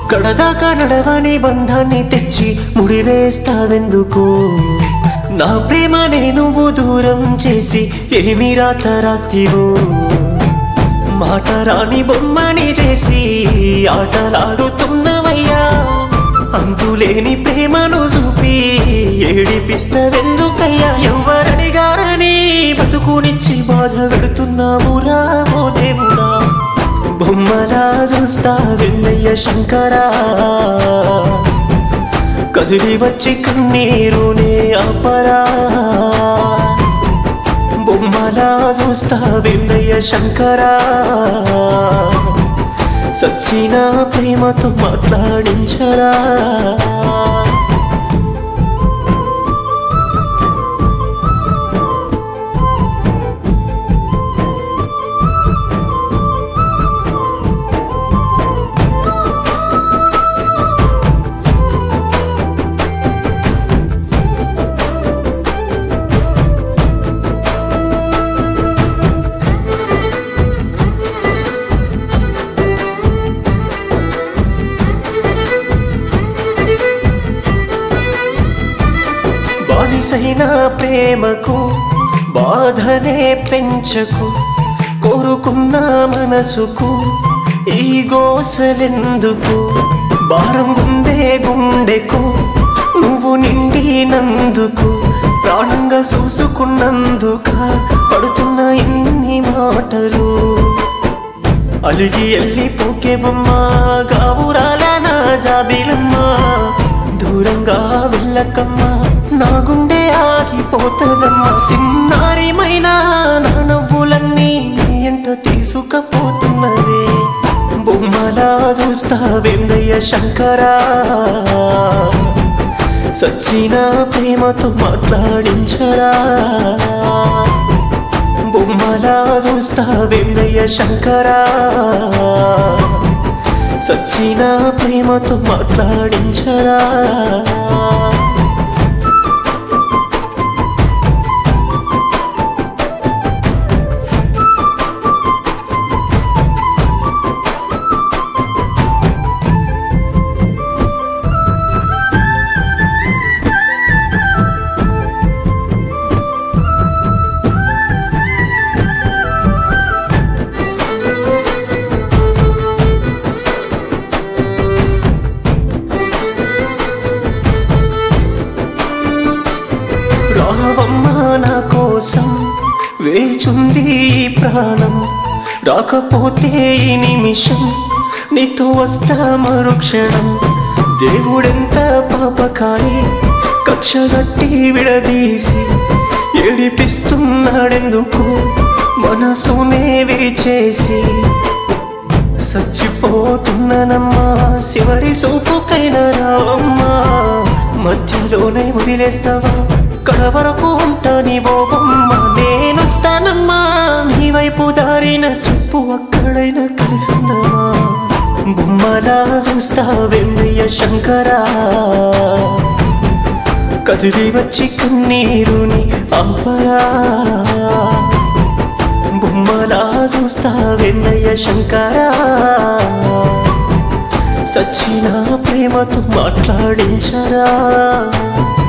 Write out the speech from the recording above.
కడదాకా నడవని బంధాన్ని తెచ్చి ముడివేస్తావెందుకు నా ప్రేమనే నువ్వు దూరం చేసి ఏమి రాత రాస్తీవో మాట రాని బొమ్మని చేసి ఆటలాడుతున్నవయ్యా అంతులేని ప్రేమను చూపి ఏడిపిస్తవెందుకయ్యా ఎవరడిగారని బతుకునిచ్చి బాధ పెడుతున్నావు రామో దేవుడా బొమ్మలా చూస్తా వెన్నయ్య శంకరా కదిలి వచ్చి కన్నీరునే ఆపరా బొమ్మలా చూస్తా వెన్నయ్య శంకరా సచ్చిన ప్రేమతో మాట్లాడించరా బానిసైన ప్రేమకు బాధనే పెంచకు కోరుకున్న మనసుకు ఈ గోసలెందుకు భారం గుందే గుండెకు నువ్వు నిండినందుకు ప్రాణంగా చూసుకున్నందుక పడుతున్న ఇన్ని మాటలు అలిగి ఎల్లి పోకే బొమ్మ గావురాల నా జాబిలమ్మ దూరంగా వెళ్ళకమ్మా నా గుండె ఆగిపోతదమ్మా సిన్నారిమైనా నా నవ్వులన్నీ నీ ఎంట తీసుకపోతున్నవే బొమ్మలా చూస్తా వెందయ్య శంకరా సచ్చిన ప్రేమతో మాట్లాడించరా బొమ్మలా చూస్తా వెందయ్య శంకరా సచ్చిన ప్రేమతో మాట్లాడించరా రావమ్మా నా కోసం వేచుంది ఈ ప్రాణం రాకపోతే ఈ నిమిషం నీతో వస్తా మరుక్షణం దేవుడెంత పాపకారి కక్షగట్టి విడదీసి ఏడిపిస్తున్నాడెందుకు మనసునే విరిచేసి సచ్చిపోతున్నానమ్మా శివరి సూపుకైనా రావమ్మా మధ్యలోనే వదిలేస్తావా కడ వరకు ఉంటా నీ బోబమ్మ నేనొస్తానమ్మా నీ వైపు దారిన చెప్పు అక్కడైనా కలిసిందమ్మా బొమ్మలా చూస్తా వెన్నయ్య శంకరా కదిలి వచ్చి కన్నీరుని ఆపరా బొమ్మలా చూస్తా వెన్నయ్య శంకరా సచ్చిన ప్రేమతో మాట్లాడించరా